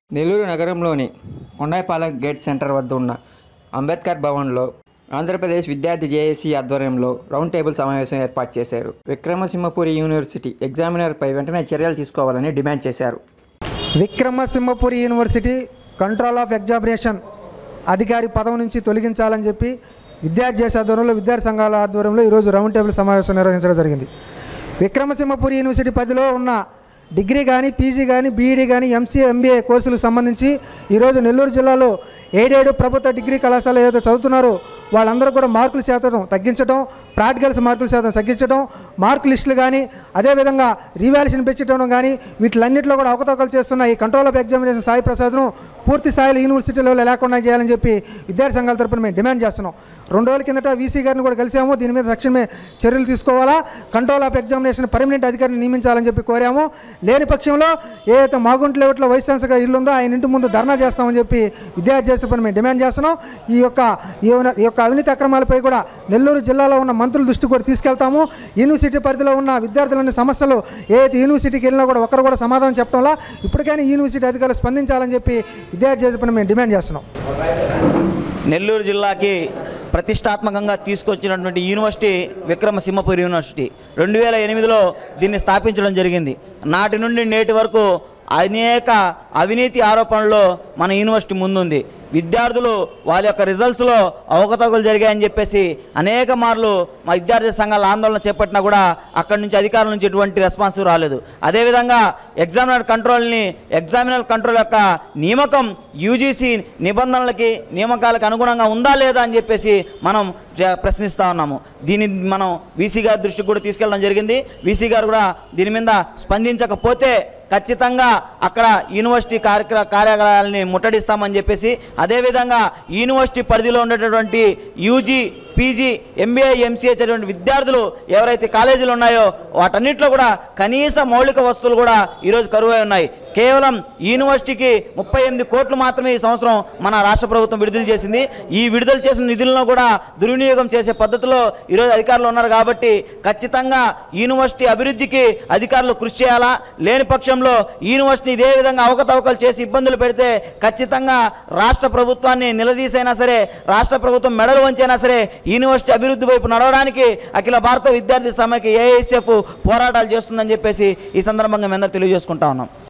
నెల్లూరు నగరంలోని Kondayipalem gate centre వద్ద ఉన్న అంబేద్కర్ భవన్లో ఆంధ్రప్రదేశ్ విద్యార్థి జేఏసీ ఆధ్వర్యంలో రౌండ్ టేబుల్ సమావేశం ఏర్పాటు చేశారు విక్రమసింహపురి యూనివర్సిటీ ఎగ్జామినర్పై వెంటనే చర్యలు తీసుకోవాలని డిమాండ్ చేశారు Vikrama Simhapuri university control of examination అధికారి పదవి నుంచి తొలగించాలని చెప్పి విద్యార్థి చేసే ఆధ్వర్యంలో విద్యార్థి సంఘాల ఆధ్వర్యంలో ఈరోజు రౌండ్ టేబుల్ సమావేశం నిర్వహించడం జరిగింది విక్రమసింహపురి యూనివర్సిటీ పరిధిలో ఉన్న డిగ్రీ కానీ పీజీ కానీ బీఈడీ కానీ ఎంసీఏ ఎంబీఏ కోర్సులకు సంబంధించి ఈరోజు నెల్లూరు జిల్లాలో ఏడేడు ప్రభుత్వ డిగ్రీ కళాశాల ఏదైతే చదువుతున్నారో వాళ్ళందరూ కూడా మార్కుల శాతం తగ్గించడం ప్రాక్టికల్స్ మార్కుల శాతం తగ్గించడం మార్క్ లిస్టులు కానీ అదేవిధంగా రీవాల్యూషన్ పెంచడం కానీ వీటిలన్నింటిలో కూడా అవకతవకలు చేస్తున్న ఈ కంట్రోల్ ఆఫ్ ఎగ్జామినేషన్ సాయి ప్రసాద్ను పూర్తి స్థాయిలో యూనివర్సిటీలో లేకుండా చేయాలని చెప్పి విద్యార్థి సంఘాల తరపున మేము డిమాండ్ చేస్తున్నాం రెండు రోజుల కిందట వీసీ గారిని కూడా కలిసాము దీని మీద తక్షణమే చర్యలు తీసుకోవాలా కంట్రోల్ ఆఫ్ ఎగ్జామినేషన్ పర్మనెంట్ అధికారిని నియమించాలని చెప్పి కోరాము లేని పక్షంలో ఏదైతే మాగుంట లెవెట్లో వైస్ ఛాన్సలర్ ఇల్లు ఉందో ఆయన ఇంటి ముందు ధర్నా చేస్తామని చెప్పి విద్యార్థి చేసే పని మేము డిమాండ్ చేస్తున్నాం ఈ యొక్క ఈ ఉన్న- ఈ యొక్క అవినీతి అక్రమాలపై కూడా నెల్లూరు జిల్లాలో ఉన్న మంత్రుల దృష్టికి కూడా తీసుకెళ్తాము యూనివర్సిటీ పరిధిలో ఉన్న విద్యార్థుల సమస్యలు ఏదైతే యూనివర్సిటీకి వెళ్ళినా కూడా ఒక్కరు కూడా సమాధానం చెప్పడంలా ఇప్పటికైనా యూనివర్సిటీ అధికారులు స్పందించాలని చెప్పి విద్యార్థి చేసే పని మేము డిమాండ్ చేస్తున్నాం నెల్లూరు జిల్లాకి ప్రతిష్టాత్మకంగా తీసుకొచ్చినటువంటి యూనివర్సిటీ విక్రమసింహపురి యూనివర్సిటీ రెండు వేల ఎనిమిదిలో దీన్ని స్థాపించడం జరిగింది నాటి నుండి నేటి వరకు అనేక అవినీతి ఆరోపణల్లో మన యూనివర్సిటీ ముందుంది విద్యార్థులు వాళ్ళ యొక్క రిజల్ట్స్లో అవకతవకలు జరిగాయని చెప్పేసి అనేక మార్లు మా విద్యార్థి సంఘాల ఆందోళన చేపట్టినా కూడా అక్కడి నుంచి అధికారుల నుంచి ఎటువంటి రెస్పాన్స్ రాలేదు అదేవిధంగా ఎగ్జామినర్ కంట్రోల్ని ఎగ్జామినర్ కంట్రోల్ యొక్క నియామకం యూజీసీ నిబంధనలకి నియామకాలకు అనుగుణంగా ఉందా లేదా అని చెప్పేసి మనం జ- ప్రశ్నిస్తా ఉన్నాము దీన్ని మనం వీసీ గారి దృష్టికి కూడా తీసుకెళ్ళడం జరిగింది వీసీ గారు కూడా దీని మీద స్పందించకపోతే ఖచ్చితంగా అక్కడ యూనివర్సిటీ కార్యక్ర కార్యాలయాలని ముట్టడిస్తామని చెప్పేసి అదేవిధంగా యూనివర్సిటీ పరిధిలో ఉండేటటువంటి యూజీ పీజీ ఎంబీఏ ఎంసీఏ చదివిన విద్యార్థులు ఎవరైతే కాలేజీలు ఉన్నాయో వాటన్నిటిలో కూడా కనీస మౌలిక వస్తువులు కూడా ఈరోజు కరువై ఉన్నాయి కేవలం యూనివర్సిటీకి ముప్పై ఎనిమిది కోట్లు మాత్రమే ఈ సంవత్సరం మన రాష్ట్ర ప్రభుత్వం విడుదల చేసింది ఈ విడుదల చేసిన నిధులను కూడా దుర్వినియోగం చేసే పద్ధతిలో ఈరోజు అధికారులు ఉన్నారు కాబట్టి ఖచ్చితంగా యూనివర్సిటీ అభివృద్ధికి అధికారులు కృషి చేయాలా లేని పక్షంలో యూనివర్సిటీ ఇదే విధంగా అవకతవకలు చేసి ఇబ్బందులు పెడితే ఖచ్చితంగా రాష్ట్ర ప్రభుత్వాన్ని నిలదీసైనా సరే రాష్ట్ర ప్రభుత్వం మెడలు వంచైనా సరే యూనివర్సిటీ అభివృద్ధి వైపు నడవడానికి అఖిల భారత విద్యార్థి సమైక్య ఏఐఎస్ఎఫ్ పోరాటాలు చేస్తుందని చెప్పేసి ఈ సందర్భంగా మేము అందరూ తెలియజేసుకుంటా ఉన్నాం